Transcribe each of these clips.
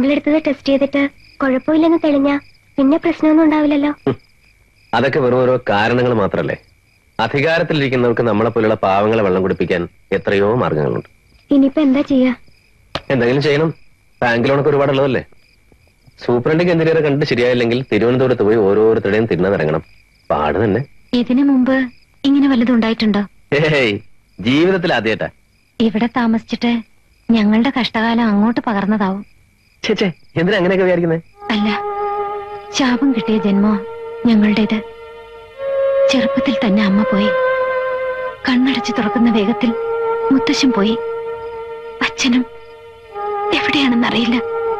Sample എടുത്തത് test ചെയ്തിട്ട് കുഴപ്പമില്ലെന്ന് തെളിഞ്ഞ പിന്നെ പ്രശ്നമൊന്നും ഉണ്ടാവില്ലല്ലോ അതൊക്കെ വെറും ഓരോ കാരണങ്ങൾ മാത്രല്ലേ അധികാരത്തിലിരിക്കുന്നവർക്ക് നമ്മളെ പോലുള്ള പാവങ്ങളെ വെള്ളം കുടിപ്പിക്കാൻ എത്രയോ മാർഗങ്ങളുണ്ട് ഇനിയിപ്പോ എന്താ ചെയ്യാ എന്തെങ്കിലും ചെയ്യണം ബാങ്ക് ലോണൊക്കെ ഒരുപാടുള്ളതല്ലേ സൂപ്രണ്ടിങ് എഞ്ചിനീയറെ കണ്ടിട്ട് ശരിയായില്ലെങ്കിൽ തിരുവനന്തപുരത്ത് പോയി ഓരോരുത്തരുടെയും തിണ്ണതിറങ്ങണം പാട് തന്നെ ഇതിനു മുമ്പ് ഇങ്ങനെ വല്ലതും ഉണ്ടായിട്ടുണ്ടോ ഏയ് ജീവിതത്തിൽ ആദ്യമായിട്ടാ ഇവിടെ താമസിച്ചിട്ട് ഞങ്ങളുടെ കഷ്ടകാലം അങ്ങോട്ട് പകർന്നതാവും ചേച്ചേ എന്തിനാ അങ്ങനെയൊക്കെ വിചാരിക്കുന്നത് അല്ല ശാപം കിട്ടിയ ജന്മോ ഞങ്ങളുടേത് ചെറുപ്പത്തിൽ തന്നെ അമ്മ പോയി കണ്ണടച്ച് തുറക്കുന്ന വേഗത്തിൽ മുത്തശ്ശൻ പോയി അച്ഛനും എവിടെയാണെന്നറിയില്ല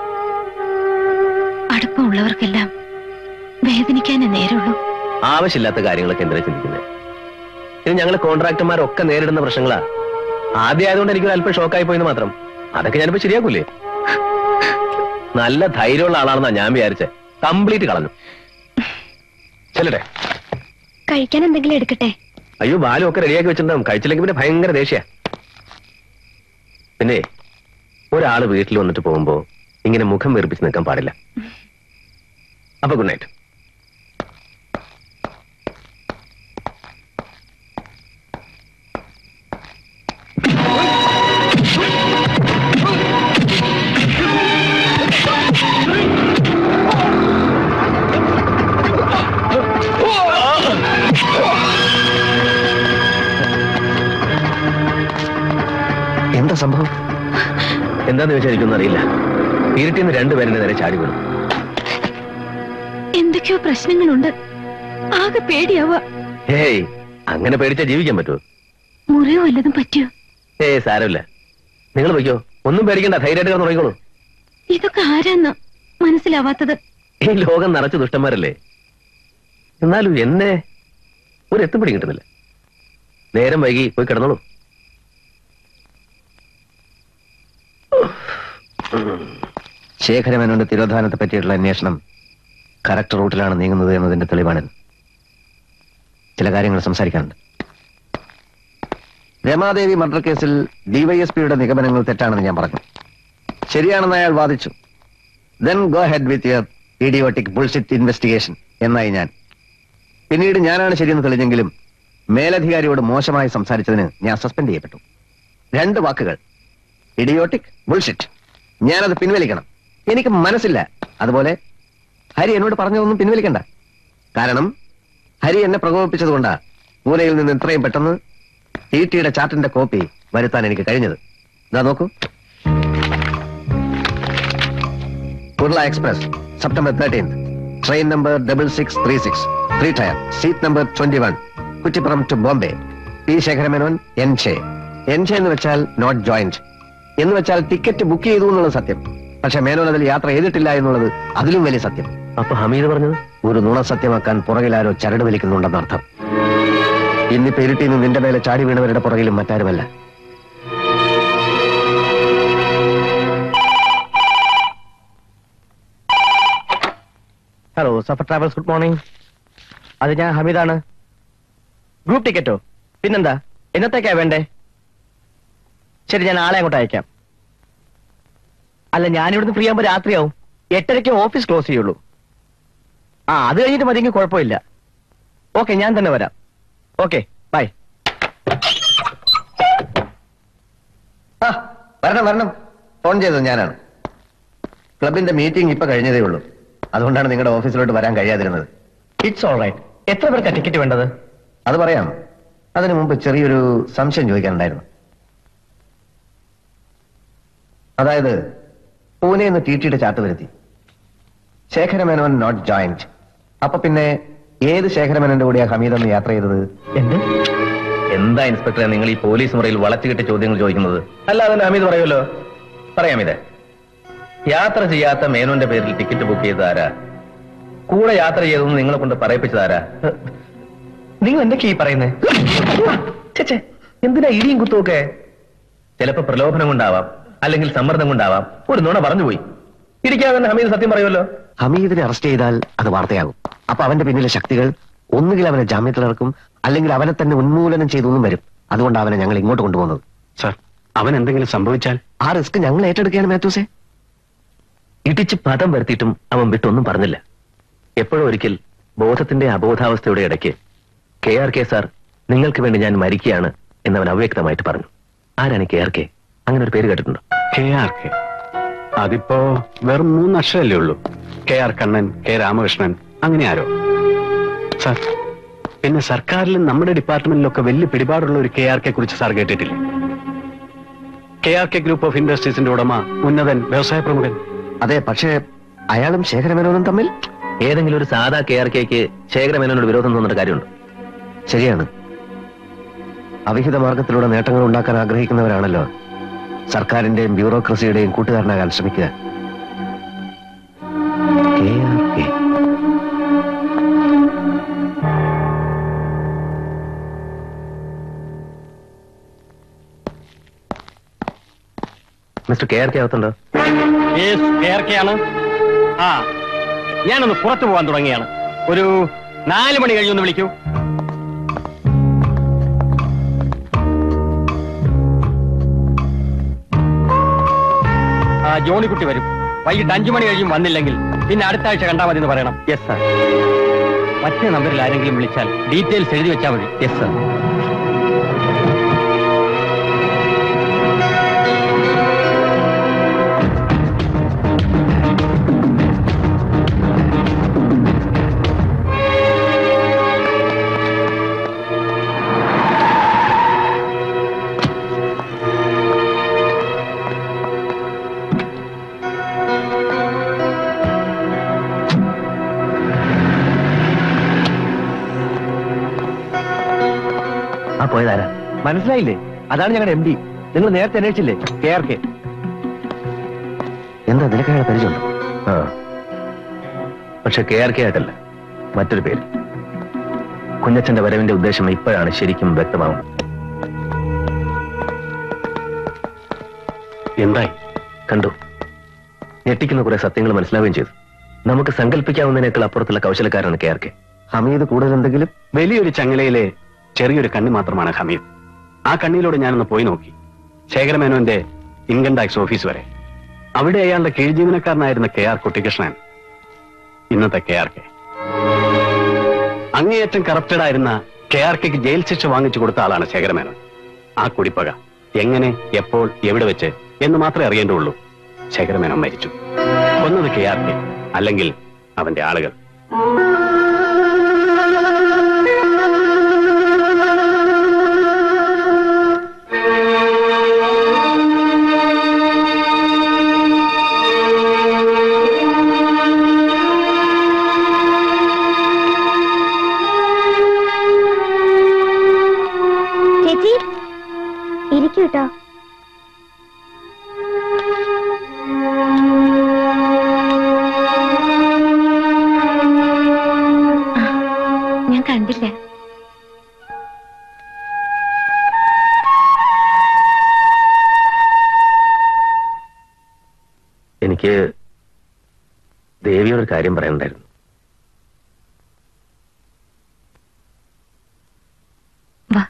അടുപ്പമുള്ളവർക്കെല്ലാം വേദനിക്കാനേ നേരുള്ളൂ ആവശ്യമില്ലാത്ത കാര്യങ്ങളൊക്കെ എന്തിനാ ചിന്തിക്കുന്നത് ഇത് ഞങ്ങൾ കോൺട്രാക്ടർമാരൊക്കെ നേരിടുന്ന പ്രശ്നങ്ങളാ ആദ്യം ആയതുകൊണ്ട് എനിക്ക് അല്പം ഷോക്കായി പോയെന്ന് മാത്രം അതൊക്കെ ഞാനിപ്പോ ശരിയാക്കൂലേ നല്ല ധൈര്യമുള്ള ആളാണെന്നാ ഞാൻ വിചാരിച്ചേ കംപ്ലീറ്റ് കളഞ്ഞു ചെല്ലട്ടെ കഴിക്കാൻ എന്തെങ്കിലും എടുക്കട്ടെ അയ്യോ ബാലും ഒക്കെ റെഡിയാക്കി വെച്ചിട്ടുണ്ടാവും കഴിച്ചില്ലെങ്കിൽ പിന്നെ ഭയങ്കര ദേഷ്യ പിന്നെ ഒരാള് വീട്ടിൽ വന്നിട്ട് പോകുമ്പോ ഇങ്ങനെ മുഖം വീർപ്പിച്ച് നിൽക്കാൻ പാടില്ല അപ്പൊ ഗുഡ് നൈറ്റ് എന്താ സംഭവം എന്താന്ന് ചോദിച്ചാൽ എനിക്കൊന്നും അറിയില്ല ഇരുട്ടിന്ന് രണ്ടുപേരുടെ നേരെ ചാടി വീണു എന്തൊക്കെയോ പ്രശ്നങ്ങളുണ്ട് ആകെ പേടിയാവുക ഏയ് അങ്ങനെ പേടിച്ചാ ജീവിക്കാൻ പറ്റുമോ മുറിയോ വല്ലതും പറ്റിയോ ഏയ് സാരമില്ല നിങ്ങൾ പോയിക്കോ ഒന്നും പേടിക്കണ്ട ധൈര്യമായിട്ട് കിടന്ന് ഉറങ്ങിക്കോളൂ ഇതൊക്കെ ആരാന്ന് മനസ്സിലാവാത്തത് ഈ ലോകം നിറച്ച് ദുഷ്ടന്മാരല്ലേ എന്നാലും എന്നെ ഒരു എത്തുപിടി കിട്ടുന്നില്ല നേരം വൈകി പോയി കിടന്നോളൂ ശേഖരമേനോന്റെ തിരോധാനത്തെ പറ്റിയിട്ടുള്ള അന്വേഷണം കറക്റ്റ് റൂട്ടിലാണ് നീങ്ങുന്നത് എന്നതിന്റെ തെളിവാണിത് ചില കാര്യങ്ങൾ സംസാരിക്കാനുണ്ട് രമാദേവി മർഡർ കേസിൽ ഡിവൈഎസ്പിയുടെ നിഗമനങ്ങൾ തെറ്റാണെന്ന് ഞാൻ പറഞ്ഞു ശരിയാണെന്ന് അയാൾ വാദിച്ചു then go head with your idiotic bullshit investigation എന്നായി ഞാൻ പിന്നീട് ഞാനാണ് ശരിയെന്ന് തെളിഞ്ഞെങ്കിലും മേലധികാരിയോട് മോശമായി സംസാരിച്ചതിന് ഞാൻ സസ്പെൻഡ് ചെയ്യപ്പെട്ടു രണ്ട് വാക്കുകൾ ഇഡിയോട്ടിക് ബുൾഷിറ്റ് ഞാനത് പിൻവലിക്കണം എനിക്ക് മനസ്സില്ല അതുപോലെ ഹരി എന്നോട് പറഞ്ഞതൊന്നും പിൻവലിക്കണ്ട കാരണം ഹരി എന്നെ പ്രകോപിപ്പിച്ചതുകൊണ്ടാ പൂനെയിൽ നിന്ന് ഇത്രയും പെട്ടെന്ന് ടി ടിയുടെ ചാർട്ടിന്റെ കോപ്പി വരുത്താൻ എനിക്ക് കഴിഞ്ഞത് ഇതാ നോക്കൂ Kurla express September thirteen train number double six three six three tier seat number twenty one Kuttippuram to Bombay P Sekharamenon എൻ ഷെ എൻ ഷെ എന്ന് വെച്ചാൽ നോട്ട് ജോയിന്റ് എന്ന് വെച്ചാൽ ടിക്കറ്റ് ബുക്ക് ചെയ്തു എന്നുള്ളത് സത്യം പക്ഷെ മേനോൻ അതിൽ യാത്ര ചെയ്തിട്ടില്ല എന്നുള്ളത് അതിലും വലിയ സത്യം അപ്പൊ ഹമീദ് പറഞ്ഞത് ഒരു നുണ സത്യമാക്കാൻ പുറകിലാരോ ചരട് വലിക്കുന്നുണ്ടെന്നർത്ഥം ഇന്നിപ്പോ ഇരുട്ടിൽ നിന്ന് നിന്റെ മേലെ ചാടി വീണവരുടെ പുറകിലും മറ്റാരുമല്ല hello Safar travels good morning അത് ഞാൻ ഹമീദാണ് ഗ്രൂപ്പ് ടിക്കറ്റോ പിന്നെന്താ എന്നത്തേക്കാ വേണ്ടേ ശരി ഞാൻ ആളെ അങ്ങോട്ട് അയക്കാം അല്ല ഞാനിവിടുന്ന് ഫ്രീ ആകുമ്പോൾ രാത്രിയാവും എട്ടരയ്ക്ക് ഓഫീസ് ക്ലോസ് ചെയ്യുള്ളൂ ആ അത് കഴിഞ്ഞിട്ട് മതിയെങ്കിൽ കുഴപ്പമില്ല ഓക്കെ ഞാൻ തന്നെ വരാം ഓക്കെ ബൈ ആ വരണം വരണം ഫോൺ ചെയ്തത് ഞാനാണ് ക്ലബിന്റെ മീറ്റിംഗ് ഇപ്പൊ കഴിഞ്ഞതേ ഉള്ളൂ അതുകൊണ്ടാണ് നിങ്ങളുടെ ഓഫീസിലോട്ട് വരാൻ കഴിയാതിരുന്നത് ഇറ്റ്സ് ഓൾ റൈറ്റ് എത്ര പേർക്കാ ടിക്കറ്റ് വേണ്ടത് അത് പറയാം അതിനു മുമ്പ് ചെറിയൊരു സംശയം ചോദിക്കാനുണ്ടായിരുന്നു അതായത് പൂനെ നിന്ന് ടി ടിയുടെ ചാർട്ട് വരുത്തി ശേഖരമേനോൻ നോട്ട് ജോയിന്റ് അപ്പൊ പിന്നെ ഏത് ശേഖരമേനോന്റെ കൂടെയാ ഹമീദ് എന്ന് യാത്ര ചെയ്തത് എന്ത് എന്താ ഇൻസ്പെക്ടറെ നിങ്ങൾ ഈ പോലീസ് മുറിയിൽ വളച്ചുകിട്ട ചോദ്യങ്ങൾ ചോദിക്കുന്നത് അല്ല അതന്നെ ഹമീദ് പറയുമല്ലോ പറയാം ഇതേ യാത്ര ചെയ്യാത്ത മേനോന്റെ പേരിൽ ടിക്കറ്റ് ബുക്ക് ചെയ്ത ആരാ കൂടെ യാത്ര ചെയ്തെന്ന് നിങ്ങളെ കൊണ്ട് പറയിപ്പിച്ചത് ആരാ നിങ്ങൾ എന്തൊക്കെയാ ഈ പറയുന്നത് ഛെ, എന്തിനാ ഇടിയും കുത്തുമൊക്കെ ചിലപ്പോ പ്രലോഭനം കൊണ്ടാവാം അല്ലെങ്കിൽ സമ്മർദ്ദം കൊണ്ടാവാം ഒരു നുണ പറഞ്ഞുപോയി ഇടിക്കാതെ തന്നെ ഹമീദ് സത്യം പറയുമല്ലോ ഹമീദിനെ അറസ്റ്റ് ചെയ്താൽ അത് വാർത്തയാകും അപ്പൊ അവന്റെ പിന്നിലെ ശക്തികൾ ഒന്നുകിൽ അവനെ ജാമ്യത്തിലിറക്കും അല്ലെങ്കിൽ അവനെ തന്നെ ഉന്മൂലനം ചെയ്തൊന്നും വരും അതുകൊണ്ട് അവനെ ഞങ്ങൾ ഇങ്ങോട്ട് കൊണ്ടുപോകുന്നത് സർ അവൻ എന്തെങ്കിലും സംഭവിച്ചാൽ ആ റിസ്ക് ഞങ്ങൾ ഏറ്റെടുക്കുകയാണ് മാത്യൂസേ ഇടിച്ച് പദം വരുത്തിയിട്ടും അവൻ വിട്ടൊന്നും പറഞ്ഞില്ല എപ്പോഴും ഒരിക്കൽ ബോധത്തിന്റെ അബോധാവസ്ഥയുടെ ഇടയ്ക്ക് കെ ആർ കെ സാർ നിങ്ങൾക്ക് വേണ്ടി ഞാൻ മരിക്കുകയാണ് എന്നവൻ അവ്യക്തമായിട്ട് പറഞ്ഞു ആരാണ് കെ ആർ കെ അങ്ങനെ ഒരു പേര് കേട്ടിട്ടുണ്ടോ കെ ആർ കെ അതിപ്പോ വെറും മൂന്ന് അക്ഷരല്ലേ ഉള്ളൂ K R Kannan K Ramakrishnan അങ്ങനെ ആരോ സാർ പിന്നെ സർക്കാരിലും നമ്മുടെ ഡിപ്പാർട്ട്മെന്റിലൊക്കെ വലിയ പിടിപാടുള്ള ഒരു കെ ആർ കെ കുറിച്ച് സാർ കേട്ടിട്ടില്ലേ K R K group of ഇൻഡസ്ട്രീസിന്റെ ഉടമ ഉന്നതൻ വ്യവസായ പ്രമുഖൻ അതെ പക്ഷേ അയാളും ശേഖരമേനോനും തമ്മിൽ ഏതെങ്കിലും ഒരു സാധാ കെ ആർ കെക്ക് ശേഖരമേനോട് വിരോധം തോന്നുന്ന കാര്യമുണ്ട് ശരിയാണ് അവിഹിത മാർഗത്തിലൂടെ നേട്ടങ്ങൾ ഉണ്ടാക്കാൻ ആഗ്രഹിക്കുന്നവരാണല്ലോ സർക്കാരിന്റെയും ബ്യൂറോക്രസിയുടെയും കൂട്ടുകാരനാകാൻ ശ്രമിക്കുക KRK. Mister K R K അകത്തുണ്ടോ ആണ് ആ ഞാനൊന്ന് പുറത്തു പോകാൻ തുടങ്ങിയാണ് ഒരു നാല് മണി കഴിഞ്ഞൊന്ന് വിളിക്കൂ ആ ജോണിക്കുട്ടി വരും വൈകിട്ട് അഞ്ചു മണി കഴിയും വന്നില്ലെങ്കിൽ പിന്നെ അടുത്ത ആഴ്ച കണ്ടാൽ മതി എന്ന് പറയണം യെസ് സാർ മറ്റേ നമ്പറിൽ ആരെങ്കിലും വിളിച്ചാൽ ഡീറ്റെയിൽസ് എഴുതി വെച്ചാൽ മതി യെസ് സാർ ആ പോയതാരാ മനസ്സിലായില്ലേ അതാണ് ഞങ്ങളുടെ എം ഡി നിങ്ങൾ നേരത്തെ അന്വേഷിച്ചില്ലേ കെ ആർ കെ എന്താ നിനക്ക് അയാളെ പരിചയമുണ്ടോ ആ പക്ഷെ കെ ആർ കെ ആയിട്ടല്ല മറ്റൊരു പേര് കുഞ്ഞച്ചന്റെ വരവിന്റെ ഉദ്ദേശം ഇപ്പോഴാണ് ശരിക്കും വ്യക്തമാവുന്നത് എന്തായി കണ്ടു ഞെട്ടിക്കുന്ന കുറെ സത്യങ്ങൾ മനസ്സിലാവുകയും ചെയ്തു നമുക്ക് സങ്കല്പിക്കാവുന്നതിനേക്കാൾ അപ്പുറത്തുള്ള കൗശലക്കാരാണ് കെ ആർ കെ ഹമീദ് കൂടുതൽ എന്തെങ്കിലും വലിയൊരു ചങ്ങലയിലെ ചെറിയൊരു കണ്ണി മാത്രമാണ് ഹമീദ് ആ കണ്ണിലൂടെ ഞാനൊന്ന് പോയി നോക്കി ശേഖരമേനോന്റെ ഇൻകം ടാക്സ് ഓഫീസ് വരെ അവിടെ അയാളുടെ കീഴ് ജീവനക്കാരനായിരുന്ന കെ ആർ കുട്ടികൃഷ്ണൻ ഇന്നത്തെ കെ ആർ കെ അങ്ങേയറ്റം കറപ്റ്റഡ് ആയിരുന്ന കെ ആർ കെക്ക് ജയിൽ ശിക്ഷ വാങ്ങിച്ചു കൊടുത്ത ആളാണ് ശേഖരമേനോൻ ആ കുടിപ്പക എങ്ങനെ എപ്പോൾ എവിടെ വെച്ച് എന്ന് മാത്രമേ അറിയേണ്ടുള്ളൂ ശേഖരമേനോൻ മരിച്ചു കൊന്നത് കെ ആർ കെ അല്ലെങ്കിൽ അവന്റെ ആളുകൾ ചേച്ചി ഇരിക്കൂ കേട്ടോ ഞാൻ കണ്ടില്ല എനിക്ക് ദേവിയോട് ഒരു കാര്യം പറയാനുണ്ടായിരുന്നു വാ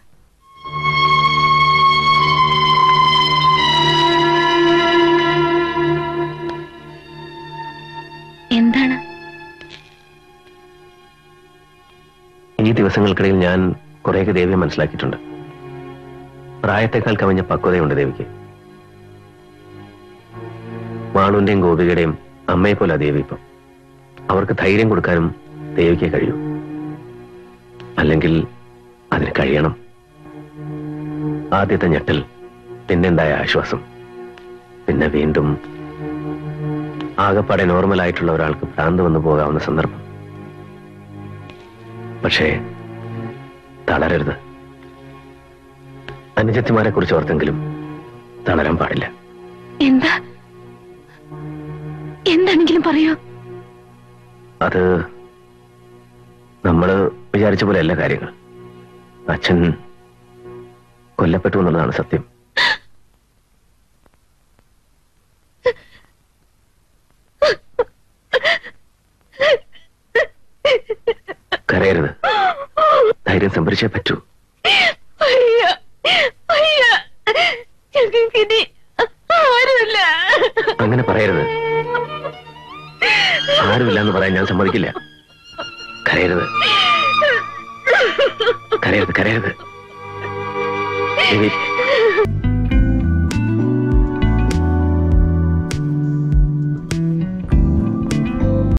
എന്താണ് ഈ ദിവസങ്ങൾക്കിടയിൽ ഞാൻ കുറേയൊക്കെ ദേവിയെ മനസ്സിലാക്കിയിട്ടുണ്ട് പ്രായത്തെക്കാൾ കവിഞ്ഞ പക്വതയുണ്ട് ദേവിക്ക് മാളുവിന്റെയും ഗോപികയുടെയും അമ്മയെ പോലെ ദേവി ഇപ്പം അവർക്ക് ധൈര്യം കൊടുക്കാനും ദേവിക്ക് കഴിയൂ അല്ലെങ്കിൽ അതിന് കഴിയണം ആദ്യത്തെ ഞെട്ടൽ പിന്നെന്തായ ആശ്വാസം പിന്നെ വീണ്ടും ആകപ്പാടെ നോർമൽ ആയിട്ടുള്ള ഒരാൾക്ക് ഭ്രാന്ത് വന്നു പോകാവുന്ന സന്ദർഭം പക്ഷേ തളരരുത് അനുജത്തിമാരെ കുറിച്ച് ഓർത്തെങ്കിലും തളരാൻ പാടില്ല എന്താ എന്താണെങ്കിലും പറയൂ അത് നമ്മള് വിചാരിച്ച പോലെ അല്ല കാര്യങ്ങൾ അച്ഛൻ കൊല്ലപ്പെട്ടു എന്നുള്ളതാണ് സത്യം കരയരുത് ധൈര്യം സംഭരിച്ചേ പറ്റൂ ഞങ്ങൾക്കിനി ആരുമില്ല അങ്ങനെ പറയരുത് ആരുമില്ല എന്ന് പറയാൻ ഞാൻ സമ്മതിക്കില്ല കരയരുത് കരയരുത് കരയരുത് ദേവി